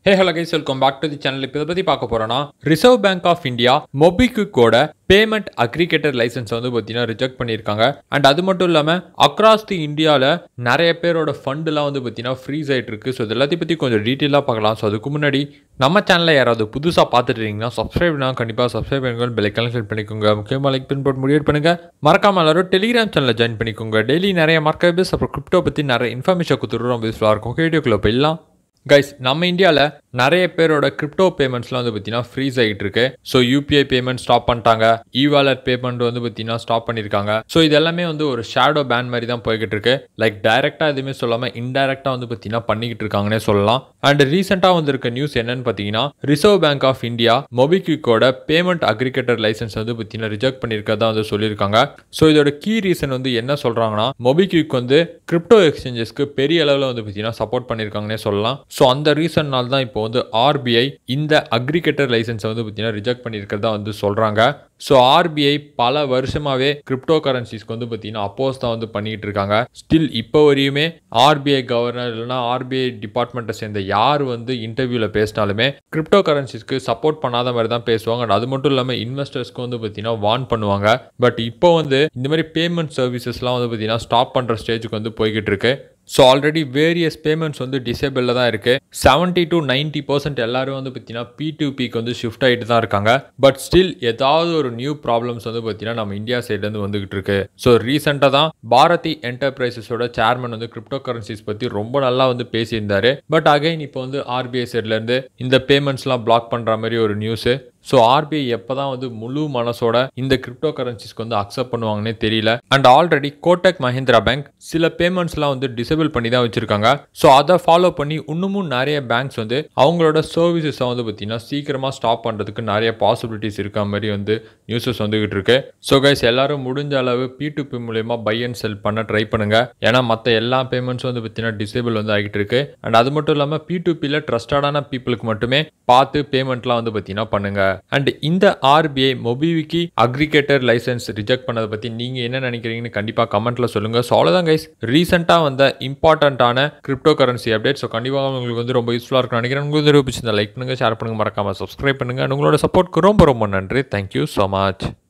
hey hello guys welcome back to the channel இப்போ இதை பற்றி பார்க்க போகிறோன்னா ரிசர்வ் பேங்க் ஆஃப் இந்தியா மொபிக்விக்கோட பேமெண்ட் அக்ரிகேட்டர் லைசன்ஸ் வந்து பார்த்தீங்கன்னா ரிஜெக்ட் பண்ணியிருக்காங்க அண்ட் அது மட்டும் இல்லாமல் அக்ராஸ் தி இந்தியாவில் நிறைய பேரோட ஃபண்டுலாம் வந்து பார்த்தீங்கன்னா ஃப்ரீஸ் ஆகிட்டு இருக்கு ஸோ இது எல்லாத்தையும் பற்றி கொஞ்சம் டீட்டெயிலாக பார்க்கலாம் ஸோ அதுக்கு முன்னாடி நம்ம சேனலில் யாராவது புதுசாக பார்த்துட்டு இருக்கீங்கன்னா சப்ஸ்கிரைப்னா கண்டிப்பாக சப்ஸ்கிரைப் பண்ணுங்க பெல்லைக்கெல்லாம் செட் பண்ணிக்கோங்க முக்கியமாக லைக் பின் போட்டு முடிவு பண்ணுங்க மறக்காம எல்லாரும் டெலிகிராம் சேனலில் ஜாயின் பண்ணிக்கோங்க டெய்லி நிறைய மார்க்கெட் பேஸ் அப்புறம் கிரிப்டோ பற்றி நிறைய இன்ஃபர்மேஷன் கொடுத்துட்டு ரொம்ப யூஸ்ஃபுல்லாக இருக்கும் வீடியோக்குள்ளே போயிடலாம் கைஸ் நம்ம இந்தியாவில் நிறைய பேரோட கிரிப்டோ பேமெண்ட்ஸ்லாம் வந்து பார்த்தீங்கன்னா ஃப்ரீஸ் ஆகிட்டு இருக்கு ஸோ யூபிஐ பேமெண்ட் ஸ்டாப் பண்ணிட்டாங்க இ வாலெட் பேமெண்ட் வந்து பார்த்தீங்கன்னா ஸ்டாப் பண்ணியிருக்காங்க ஸோ இது எல்லாமே வந்து ஒரு ஷேடோ பேன் மாதிரி தான் போய்கிட்டு இருக்கு லைக் டைரெக்டாக எதுவுமே சொல்லாமல் இன்டைரக்டாக வந்து பார்த்தீங்கன்னா பண்ணிக்கிட்டு இருக்காங்கன்னே சொல்லலாம் அண்ட் ரீசெண்டாக வந்திருக்க நியூஸ் என்னன்னு பார்த்தீங்கன்னா ரிசர்வ் பேங்க் ஆஃப் இந்தியா மொபிக்விக்கோட பேமெண்ட் அக்ரிகேட்டர் லைசன்ஸ் வந்து பார்த்தீங்கன்னா ரிஜெக்ட் பண்ணியிருக்கதா வந்து சொல்லியிருக்காங்க ஸோ இதோட கீ ரீசன் வந்து என்ன சொல்கிறாங்கன்னா மொபிக்விக் வந்து கிரிப்டோ எக்ஸ்சேஞ்சஸ்க்கு பெரிய அளவில் வந்து பார்த்தீங்கன்னா சப்போர்ட் பண்ணியிருக்காங்கன்னே சொல்லலாம் ஸோ அந்த ரீசன்னால தான் இப்போ வந்து ஆர்பிஐ இந்த அக்ரிகேட்டர் லைசன்ஸை வந்து பார்த்தீங்கன்னா ரிஜெக்ட் பண்ணியிருக்கிறதா வந்து சொல்கிறாங்க ஸோ ஆர்பிஐ பல வருஷமாகவே கிரிப்டோ கரன்சிஸ்க்கு வந்து பார்த்தீங்கன்னா அப்போஸ் தான் வந்து பண்ணிக்கிட்டு இருக்காங்க ஸ்டில் இப்போ வரையுமே ஆர்பிஐ கவர்னர் இல்லைனா ஆர்பிஐ டிபார்ட்மெண்ட்டை சேர்ந்த யார் வந்து இன்டர்வியூவில் பேசினாலுமே கிரிப்டோ கரன்சிஸ்க்கு சப்போர்ட் பண்ணாத மாதிரி தான் பேசுவாங்க and அது மட்டும் இல்லாமல் இன்வெஸ்டர்ஸ்க்கு வந்து பார்த்தீங்கன்னா வார்ன் பண்ணுவாங்க பட் இப்போ வந்து இந்த மாதிரி பேமெண்ட் சர்வீசஸ்லாம் வந்து பார்த்தீங்கன்னா ஸ்டாப் பண்ணுற ஸ்டேஜுக்கு வந்து போய்கிட்டு இருக்கு ஸோ ஆல்ரெடி வேரியஸ் பேமெண்ட்ஸ் வந்து டிசேபிளில் தான் இருக்குது செவன்ட்டி டு நைன்ட்டி பர்சன்ட் எல்லாரும் வந்து பார்த்தீங்கன்னா பி டு பிக்கு வந்து ஷிஃப்ட் ஆகிட்டு தான் இருக்காங்க பட் ஸ்டில் ஏதாவது ஒரு நியூ ப்ராப்ளம்ஸ் வந்து பார்த்தீங்கன்னா நம்ம இந்தியா சைட்லேருந்து வந்துகிட்டு இருக்கு ஸோ ரீசெண்டாக தான் பாரதி என்டர்பிரைசஸோட சேர்மன் வந்து கிரிப்டோ கரன்சிஸ் பற்றி ரொம்ப நல்லா வந்து பேசியிருந்தாரு பட் அகைன் இப்போ வந்து ஆர்பிஐ சைட்லேருந்து இந்த பேமெண்ட்ஸ்லாம் பிளாக் பண்ணுற மாதிரி ஒரு நியூஸு ஸோ ஆர்பிஐ எப்போ தான் வந்து முழு மனசோட இந்த கிரிப்டோ கரன்சிஸ்க்கு வந்து அக்செப்ட் பண்ணுவாங்கன்னே தெரியல and already Kotak Mahindra bank சில பேமெண்ட்ஸ்லாம் வந்து டிசேபிள் பண்ணி தான் வச்சிருக்காங்க ஸோ அதை ஃபாலோ பண்ணி இன்னமும் நிறைய பேங்க்ஸ் வந்து அவங்களோட சர்வீசஸை வந்து பார்த்தீங்கன்னா சீக்கிரமாக ஸ்டாப் பண்ணுறதுக்கு நிறைய பாசிபிலிட்டிஸ் இருக்க மாதிரி வந்து நியூஸஸ் வந்துகிட்டு இருக்கு ஸோ கைஸ் எல்லாரும் முடிஞ்ச அளவு பி டு பி மூலயமா பை அண்ட் செல் பண்ண ட்ரை பண்ணுங்க ஏன்னா மற்ற எல்லா பேமெண்ட்ஸும் வந்து பார்த்தீங்கன்னா டிசேபிள் வந்து ஆகிட்டு இருக்கு அண்ட் அது மட்டும் இல்லாமல் பி டு பியில் ட்ரஸ்டடான பீப்புளுக்கு மட்டுமே பார்த்து பேமெண்ட்லாம் வந்து பார்த்தீங்கன்னா பண்ணுங்க அண்ட் இந்த RBI MobiKwik aggregator licence reject பண்ணதை பற்றி நீங்கள் என்ன நினைக்கிறீங்கன்னு கண்டிப்பாக கமெண்ட்டில் சொல்லுங்கள் ஸோ அவ்வளோதான் கைஸ் ரீசெண்டாக வந்த இம்பார்ட்டண்ட்டான கிரிப்டோ கரன்சி அப்டேட் ஸோ கண்டிப்பாக உங்களுக்கு வந்து ரொம்ப யூஸ்ஃபுல்லாக இருக்கும் நினைக்கிறேன் உங்களுக்கு வந்து பிடிச்சிருந்தா லைக் பண்ணுங்கள் ஷேர் பண்ணுங்கள் மறக்காமல் சப்ஸ்கிரைப் பண்ணுங்கள் உங்களோட சப்போர்ட்க்கு ரொம்ப ரொம்ப நன்றி தேங்க்யூ ஸோ மச்